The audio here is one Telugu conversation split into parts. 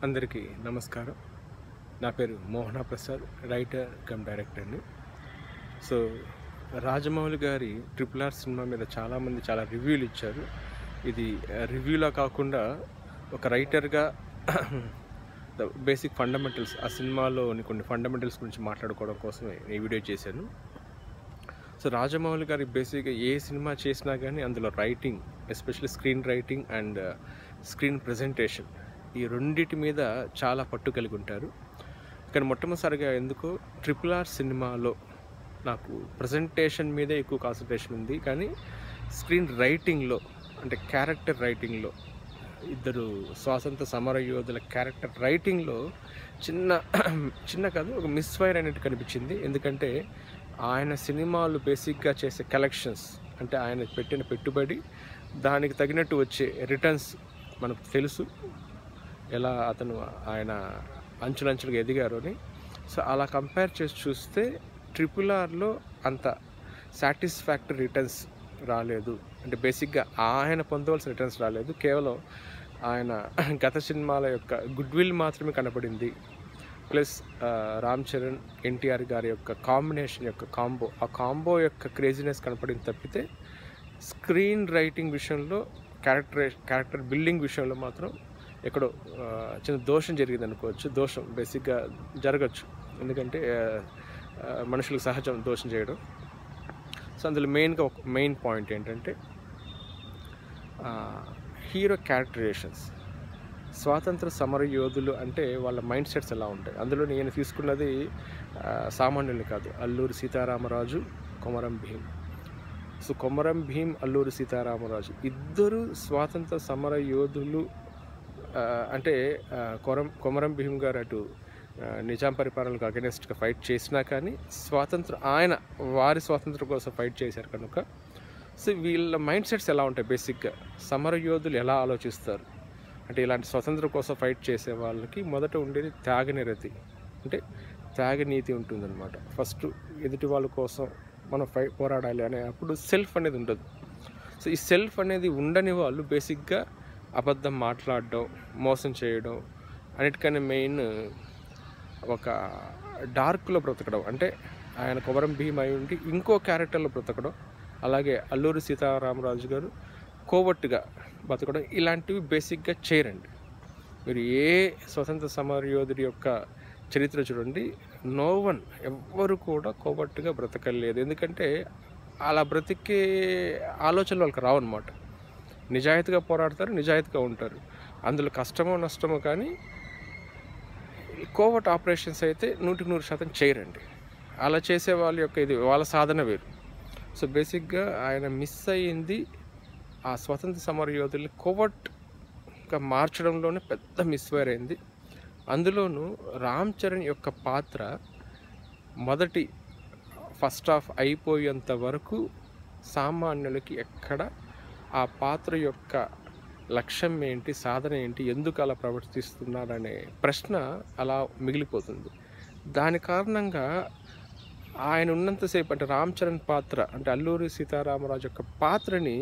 అందరికీ నమస్కారం నా పేరు Mohana Prasad writer cum director అండి సో రాజమౌళి గారి ట్రిపుల్ ఆర్ సినిమా మీద చాలామంది చాలా రివ్యూలు ఇచ్చారు ఇది రివ్యూలా కాకుండా ఒక రైటర్గా ద బేసిక్ ఫండమెంటల్స్ ఆ సినిమాలోని కొన్ని ఫండమెంటల్స్ గురించి మాట్లాడుకోవడం కోసమే ఈ వీడియో చేశాను సో రాజమౌళి గారి బేసిక్గా ఏ సినిమా చేసినా కానీ అందులో writing especially screen writing and screen presentation ఈ రెండిటి మీద చాలా పట్టు కలిగి ఉంటారు కానీ మొట్టమొదటిసారిగా ఎందుకో ట్రిపుల్ ఆర్ సినిమాలో నాకు ప్రజెంటేషన్ మీదే ఎక్కువ కాన్సన్ట్రేషన్ ఉంది కానీ స్క్రీన్ రైటింగ్లో అంటే క్యారెక్టర్ రైటింగ్లో ఇద్దరు స్వాతంత్ర సమర యోధుల క్యారెక్టర్ రైటింగ్లో చిన్న చిన్న కాదు ఒక మిస్ ఫైర్ అనేది కనిపించింది ఎందుకంటే ఆయన సినిమాలు బేసిక్గా చేసే కలెక్షన్స్ అంటే ఆయన పెట్టిన పెట్టుబడి దానికి తగినట్టు వచ్చే రిటర్న్స్ మనకు తెలుసు ఎలా అతను ఆయన అంచులంచులుగా ఎదిగారు అని సో అలా కంపేర్ చేసి చూస్తే ట్రిపుల్ ఆర్లో అంత సాటిస్ఫాక్టరీ రిటర్న్స్ రాలేదు అంటే బేసిక్గా ఆయన పొందవలసిన రిటర్న్స్ రాలేదు కేవలం ఆయన గత సినిమాల యొక్క గుడ్ విల్ మాత్రమే కనపడింది ప్లస్ రామ్ చరణ్ ఎన్టీఆర్ గారి యొక్క కాంబినేషన్ యొక్క కాంబో ఆ కాంబో యొక్క క్రేజీనెస్ కనపడింది తప్పితే స్క్రీన్ రైటింగ్ విషయంలో క్యారెక్టర్ క్యారెక్టర్ బిల్డింగ్ విషయంలో మాత్రం ఎక్కడో ఆ, చిన్న దోషం జరిగింది అనుకోవచ్చు దోషం బేసిక్గా జరగచ్చు ఎందుకంటే ఆ, ఆ, మనుషులకు సహజం దోషం చేయడం సో అందులో మెయిన్గా ఒక మెయిన్ పాయింట్ ఏంటంటే హీరో క్యారెక్టరేషన్స్ స్వాతంత్ర సమర యోధులు అంటే వాళ్ళ మైండ్ సెట్స్ ఎలా ఉంటాయి అందులో నేను తీసుకున్నది ఆ, సామాన్యులు కాదు అల్లూరి సీతారామరాజు కొమరం భీం సో కొమరం భీం అల్లూరి సీతారామరాజు ఇద్దరు స్వాతంత్ర సమర యోధులు ఆ, అంటే ఆ, కొరం కొమరం భీం గారు అటు ఆ, నిజాం పరిపాలనకు అగెనెస్ట్గా ఫైట్ చేసినా కానీ స్వాతంత్ర ఆయన వారి స్వాతంత్రం కోసం ఫైట్ చేశారు కనుక సో వీళ్ళ మైండ్ సెట్స్ ఎలా ఉంటాయి బేసిక్గా సమర యోధులు ఎలా ఆలోచిస్తారు అంటే ఇలాంటి స్వతంత్రం కోసం ఫైట్ చేసే వాళ్ళకి మొదట ఉండేది త్యాగనిరతి అంటే త్యాగనీతి ఉంటుందన్నమాట ఫస్ట్ ఎదుటి వాళ్ళ కోసం మనం ఫై పోరాడాలి అనే అప్పుడు సెల్ఫ్ అనేది ఉండదు సో ఈ సెల్ఫ్ అనేది ఉండని వాళ్ళు బేసిక్గా అబద్ధం మాట్లాడడం మోసం చేయడం అన్నిటికన్నా మెయిన్ ఒక డార్క్లో బ్రతకడం అంటే ఆయన కొమరం భీమ్ అయి ఉండి ఇంకో క్యారెక్టర్లో బ్రతకడం అలాగే అల్లూరి సీతారామరాజు గారు కోవట్టుగా బతకడం ఇలాంటివి బేసిక్గా చేయరండి మీరు ఏ స్వతంత్ర సమరయోధుడి యొక్క చరిత్ర చూడండి నో వన్ ఎవ్వరు కూడా కోవట్టుగా బ్రతకలేదు ఎందుకంటే అలా బ్రతికే ఆలోచనలు వాళ్ళకి రావన్నమాట నిజాయితీగా పోరాడతారు నిజాయితీగా ఉంటారు అందులో కష్టమో నష్టమో కానీ కోవట్ ఆపరేషన్స్ అయితే నూటికి నూరు శాతం చేయరండి అలా చేసే వాళ్ళ యొక్క ఇది వాళ్ళ సాధన వేరు సో బేసిక్గా ఆయన మిస్ అయ్యింది ఆ స్వతంత్ర సమర యోధుల్ని కోవట్గా మార్చడంలోనే పెద్ద మిస్ ఫైర్ అయింది అందులోనూ రామ్ చరణ్ యొక్క పాత్ర మొదటి ఫస్ట్ హాఫ్ అయిపోయేంత వరకు సామాన్యులకి ఎక్కడ ఆ పాత్ర యొక్క లక్ష్యం ఏంటి సాధన ఏంటి ఎందుకు అలా ప్రవర్తిస్తున్నాడనే ప్రశ్న అలా మిగిలిపోతుంది దాని కారణంగా ఆయన ఉన్నంతసేపు అంటే రామ్ చరణ్ పాత్ర అంటే అల్లూరి సీతారామరాజు యొక్క పాత్రని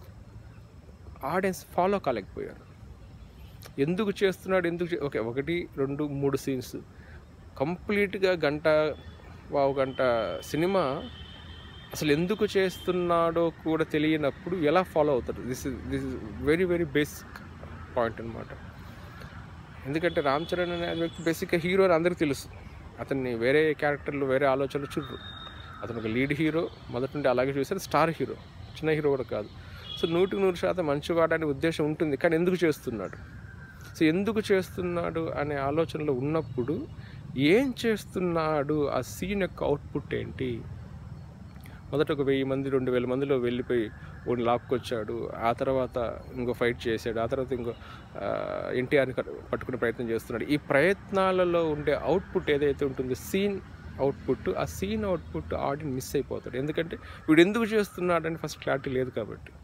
ఆడియన్స్ ఫాలో కాలేకపోయారు ఎందుకు చేస్తున్నాడు ఎందుకు చే- ఓకే ఒకటి రెండు మూడు సీన్స్ కంప్లీట్గా గంట వావు గంట సినిమా అసలు ఎందుకు చేస్తున్నాడో కూడా తెలియనప్పుడు ఎలా ఫాలో అవుతారు this is this is very very basic point అనమాట ఎందుకంటే రామ్ చరణ్ అనే వ్యక్తి బేసిక్గా హీరో అని అందరికీ తెలుసు అతన్ని వేరే క్యారెక్టర్లు వేరే ఆలోచనలు చూడరు అతను ఒక లీడ్ హీరో మొదటి నుండి అలాగే చూశారు స్టార్ హీరో చిన్న హీరో కూడా కాదు సో నూటికి నూరు శాతం మంచివాడనే ఉద్దేశం ఉంటుంది కానీ ఎందుకు చేస్తున్నాడు సో ఎందుకు చేస్తున్నాడు అనే ఆలోచనలో ఉన్నప్పుడు ఏం చేస్తున్నాడు ఆ సీన్ యొక్క అవుట్పుట్ ఏంటి మొదట ఒక వెయ్యి మంది రెండు వేల మందిలో వెళ్ళిపోయి ఒకటి లాక్కొచ్చాడు ఆ తర్వాత ఇంకో ఫైట్ చేశాడు ఆ తర్వాత ఇంకో ఎన్టీఆర్ని పట్టుకునే ప్రయత్నం చేస్తున్నాడు ఈ ప్రయత్నాలలో ఉండే అవుట్పుట్ ఏదైతే ఉంటుందో సీన్ అవుట్పుట్ ఆ సీన్ అవుట్పుట్ ఆడియన్ మిస్ అయిపోతాడు ఎందుకంటే వీడు ఎందుకు చేస్తున్నాడని ఫస్ట్ క్లారిటీ లేదు కాబట్టి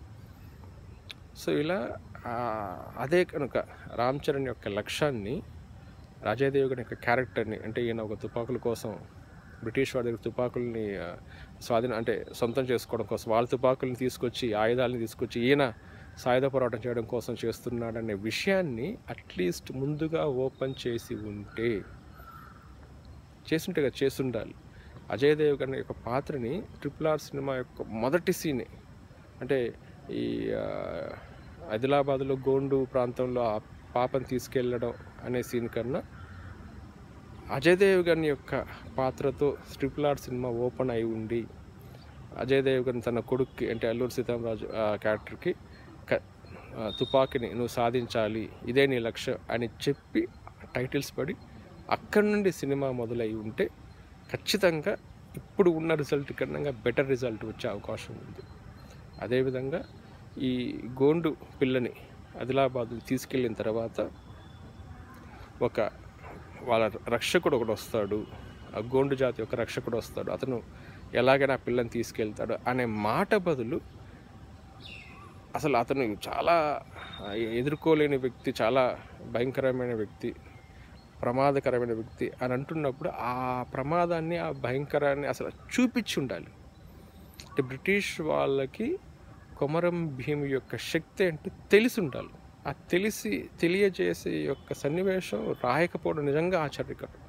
సో ఇలా ఆ, అదే కనుక రామ్ చరణ్ యొక్క లక్ష్యాన్ని రాజాదేవి యొక్క క్యారెక్టర్ని అంటే ఈయన ఒక తుపాకుల కోసం బ్రిటిష్ వారి దగ్గర తుపాకుల్ని ఆ, స్వాధీనం అంటే సొంతం చేసుకోవడం కోసం వాళ్ళ తుపాకుల్ని తీసుకొచ్చి ఆయుధాలను తీసుకొచ్చి ఈయన సాయుధ పోరాటం చేయడం కోసం చేస్తున్నాడనే విషయాన్ని అట్లీస్ట్ ముందుగా ఓపెన్ చేసి ఉంటే చేస్తుంటే కదా చేస్తుండాలి అజయ్ దేవగన్ యొక్క పాత్రని ట్రిపుల్ ఆర్ సినిమా యొక్క మొదటి సీనే అంటే ఈ ఆ, ఆదిలాబాద్లో గోండు ప్రాంతంలో ఆ పాపని తీసుకెళ్ళడం అనే సీన్ కన్నా అజయ్ దేవగన్ యొక్క పాత్రతో ట్రిపుల్ ఆర్ సినిమా ఓపెన్ అయి ఉండి అజయ్ దేవగన్ తన కొడుక్కి అంటే అల్లూరు సీతారామరాజు ఆ క్యారెక్టర్కి క- ఆ, తుపాకీని నువ్వు సాధించాలి ఇదే నీ లక్ష్యం అని చెప్పి టైటిల్స్ పడి అక్కడి నుండి సినిమా మొదలై ఉంటే ఖచ్చితంగా ఇప్పుడు ఉన్న రిజల్ట్ కన్నా బెటర్ రిజల్ట్ వచ్చే అవకాశం ఉంది అదేవిధంగా ఈ గోండు పిల్లని ఆదిలాబాద్ తీసుకెళ్ళిన తర్వాత ఒక వాళ్ళ రక్షకుడు ఒకడు వస్తాడు ఆ గోండు జాతి యొక్క రక్షకుడు వస్తాడు అతను ఎలాగైనా ఆ పిల్లని తీసుకెళ్తాడు అనే మాట బదులు అసలు అతను చాలా ఎదుర్కోలేని వ్యక్తి చాలా భయంకరమైన వ్యక్తి ప్రమాదకరమైన వ్యక్తి అని అంటున్నప్పుడు ఆ ప్రమాదాన్ని ఆ భయంకరాన్ని అసలు చూపించి ఉండాలి అంటే బ్రిటిష్ వాళ్ళకి కొమరం భీమ్ యొక్క శక్తి అంటే తెలిసి ఉండాలి ఆ తెలిసి తెలియజేసే యొక్క సన్నివేశం రాయకపోవడం నిజంగా ఆశ్చర్యకరం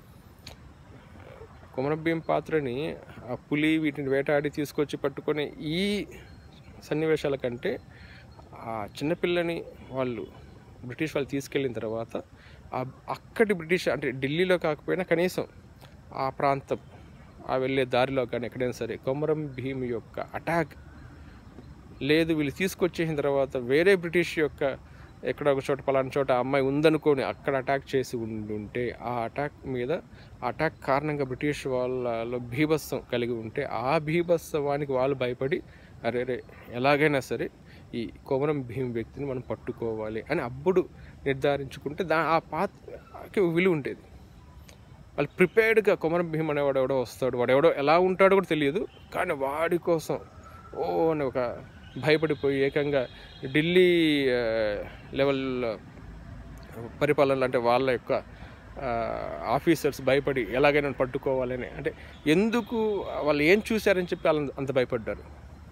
కొమరం భీం పాత్రని ఆ పులి వీటిని వేటాడి తీసుకొచ్చి పట్టుకొని ఈ సన్నివేశాల కంటే ఆ చిన్నపిల్లని వాళ్ళు బ్రిటిష్ వాళ్ళు తీసుకెళ్ళిన తర్వాత ఆ అక్కడి బ్రిటిష్ అంటే ఢిల్లీలో కాకపోయినా కనీసం ఆ ప్రాంతం ఆ వెళ్ళే దారిలో కానీ ఎక్కడైనా సరే కొమరం భీమ్ యొక్క అటాక్ లేదు వీళ్ళు తీసుకొచ్చేసిన తర్వాత వేరే బ్రిటిష్ యొక్క ఎక్కడ ఒక చోట పలానా చోట ఆ అమ్మాయి ఉందనుకొని అక్కడ అటాక్ చేసి ఉండి ఉంటే ఆ అటాక్ మీద ఆ అటాక్ కారణంగా బ్రిటిష్ వాళ్ళలో భీభత్సం కలిగి ఉంటే ఆ భీభత్సవానికి వాళ్ళు భయపడి అరే రే ఎలాగైనా సరే ఈ కొమరం భీమ్ వ్యక్తిని మనం పట్టుకోవాలి అని అప్పుడు నిర్ధారించుకుంటే దా ఆ పాత్రకి విలువ ఉండేది వాళ్ళు ప్రిపేర్డ్గా కొమరం భీమ్ అనేవాడు ఎవడో వస్తాడు వాడు ఎవడో ఎలా ఉంటాడో కూడా తెలియదు కానీ వాడి కోసం ఓ అని ఒక భయపడిపోయి ఏకంగా ఢిల్లీ ఆ, లెవెల్ పరిపాలనలు అంటే వాళ్ళ యొక్క ఆ, ఆఫీసర్స్ భయపడి ఎలాగైనా పట్టుకోవాలని అంటే ఎందుకు వాళ్ళు ఏం చూశారని చెప్పి వాళ్ళు అంత భయపడ్డారు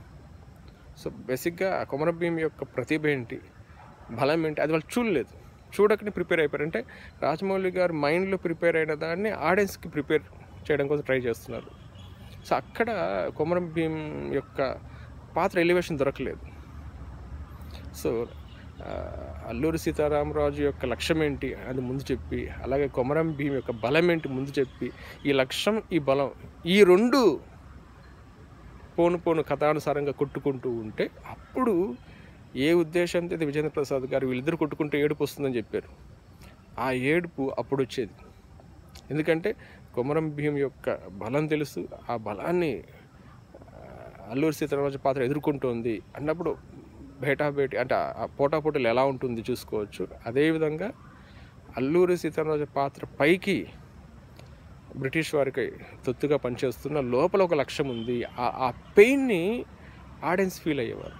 సో బేసిక్గా ఆ కొమరం భీమ్ యొక్క ప్రతిభ ఏంటి బలం ఏంటి అది వాళ్ళు చూడలేదు చూడకనే ప్రిపేర్ అయిపోయారు అంటే రాజమౌళి గారు మైండ్లో ప్రిపేర్ అయిన దాన్ని ఆడియన్స్కి ప్రిపేర్ చేయడం కోసం ట్రై చేస్తున్నారు సో అక్కడ కొమరం భీమ్ యొక్క పాత్ర ఎలివేషన్ దొరకలేదు సో ఆ, అల్లూరి సీతారామరాజు యొక్క లక్ష్యం ఏంటి అది ముందు చెప్పి అలాగే కొమరం భీమ్ యొక్క బలం ఏంటి ముందు చెప్పి ఈ లక్ష్యం ఈ బలం ఈ రెండు పోను పోను కథానుసారంగా కొట్టుకుంటూ ఉంటే అప్పుడు ఏ ఉద్దేశంతో ఇది విజేంద్ర ప్రసాద్ గారు వీళ్ళిద్దరు కొట్టుకుంటే ఏడుపు వస్తుందని చెప్పారు ఆ ఏడుపు అప్పుడు వచ్చేది ఎందుకంటే కొమరం భీం యొక్క బలం తెలుసు ఆ బలాన్ని ఆ, అల్లూరి సీతారామరాజు పాత్ర ఎదుర్కొంటోంది అన్నప్పుడు బేటాబేటి అంటే ఆ పోటాపోటీలు ఎలా ఉంటుంది చూసుకోవచ్చు అదేవిధంగా అల్లూరి సీతారామరాజు పాత్ర పైకి బ్రిటిష్ వారికి తొత్తుగా పనిచేస్తున్న లోపల ఒక లక్ష్యం ఉంది ఆ- ఆ పెయిన్ని ఆడియన్స్ ఫీల్ అయ్యేవారు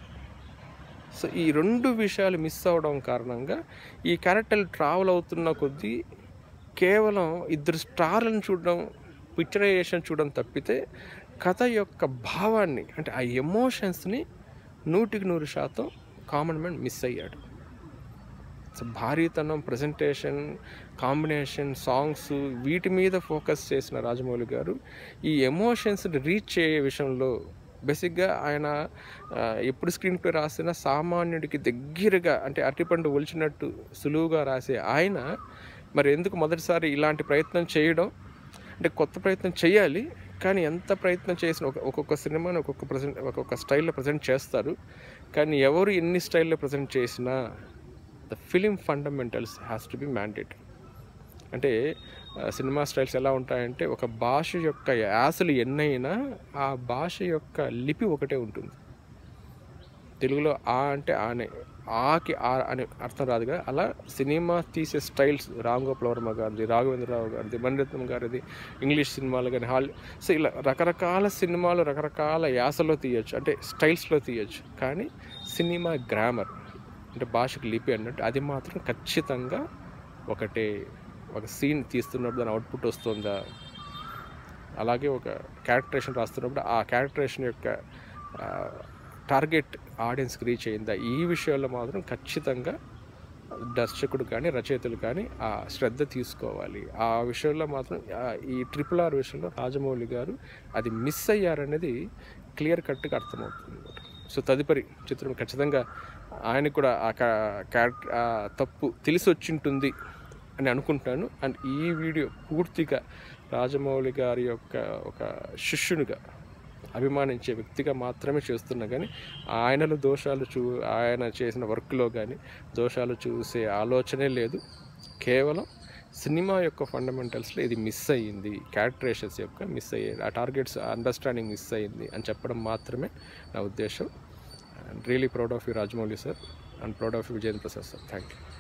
సో ఈ రెండు విషయాలు మిస్ అవడం కారణంగా ఈ క్యారెక్టర్లు ట్రావెల్ అవుతున్న కొద్దీ కేవలం ఇద్దరు స్టార్లను చూడడం పిక్చరైజేషన్ చూడడం తప్పితే కథ యొక్క భావాన్ని అంటే ఆ ఎమోషన్స్ని నూటికి నూరు శాతం కామన్ మ్యాన్ మిస్ అయ్యాడు సో భారీతనం ప్రజెంటేషన్ కాంబినేషన్ సాంగ్స్ వీటి మీద ఫోకస్ చేసిన రాజమౌళి గారు ఈ ఎమోషన్స్ని రీచ్ చేయే విషయంలో బేసిక్గా ఆయన ఆ, ఎప్పుడు స్క్రీన్ ప్లే రాసినా సామాన్యుడికి దగ్గరగా అంటే అరటిపండు ఒలిచినట్టు సులువుగా రాసే ఆయన మరి ఎందుకు మొదటిసారి ఇలాంటి ప్రయత్నం చేయడం అంటే కొత్త ప్రయత్నం చేయాలి కానీ ఎంత ప్రయత్నం చేసిన ఒక ఒక్కొక్క సినిమాని ఒక్కొక్క ప్రజెంట్ ఒక్కొక్క స్టైల్లో ప్రజెంట్ చేస్తారు కానీ ఎవరు ఎన్ని స్టైల్లో ప్రజెంట్ చేసినా the film fundamentals has to be mandate అంటే ఆ, సినిమా స్టైల్స్ ఎలా ఉంటాయంటే ఒక భాష యొక్క యాసలు ఎన్నైనా ఆ భాష యొక్క లిపి ఒకటే ఉంటుంది తెలుగులో ఆ అంటే ఆనే ఆకి ఆ అనే అర్థం రాదు కదా అలా సినిమా తీసే స్టైల్స్ రామ్ గోపాల్ వర్మ గారిది రాఘవేంద్రరావు గారిది మణిరత్నం గారిది ఇంగ్లీష్ సినిమాలు కానీ హాల్ సో ఇలా రకరకాల సినిమాలు రకరకాల యాసలో తీయచ్చు అంటే స్టైల్స్లో తీయచ్చు కానీ సినిమా గ్రామర్ అంటే భాషకు లిపి అన్నట్టు అది మాత్రం ఖచ్చితంగా ఒకటే ఒక సీన్ తీస్తున్నప్పుడు దాని అవుట్పుట్ వస్తుందా అలాగే ఒక క్యారెక్టరేషన్ రాస్తున్నప్పుడు ఆ క్యారెక్టరేషన్ యొక్క టార్గెట్ ఆడియన్స్కి రీచ్ అయిందా ఈ విషయాల్లో మాత్రం ఖచ్చితంగా దర్శకుడు కానీ రచయితలు కానీ ఆ శ్రద్ధ తీసుకోవాలి ఆ విషయంలో మాత్రం ఆ ఈ ట్రిపుల్ ఆర్ విషయంలో రాజమౌళి గారు అది మిస్ అయ్యారనేది క్లియర్ కట్గా అర్థమవుతుంది అనమాట సో తదుపరి చిత్రం ఖచ్చితంగా ఆయనకు కూడా ఆ క్యారెక్టర్ ఆ తప్పు తెలిసి వచ్చింటుంది అని అనుకుంటాను అండ్ ఈ వీడియో పూర్తిగా రాజమౌళి గారి యొక్క ఒక శిష్యునిగా అభిమానించే వ్యక్తిగా మాత్రమే చేస్తున్నా కానీ ఆయనలో దోషాలు చూ ఆయన చేసిన వర్క్లో కానీ దోషాలు చూసే ఆలోచనే లేదు కేవలం సినిమా యొక్క ఫండమెంటల్స్లో ఇది మిస్ అయ్యింది క్యారెక్టరేషన్స్ యొక్క మిస్ అయ్యేది ఆ టార్గెట్స్ అండర్స్టాండింగ్ మిస్ అయ్యింది అని చెప్పడం మాత్రమే నా ఉద్దేశం and really proud of you Rajamouli sir and proud of you Vijendra Prasad sir thank you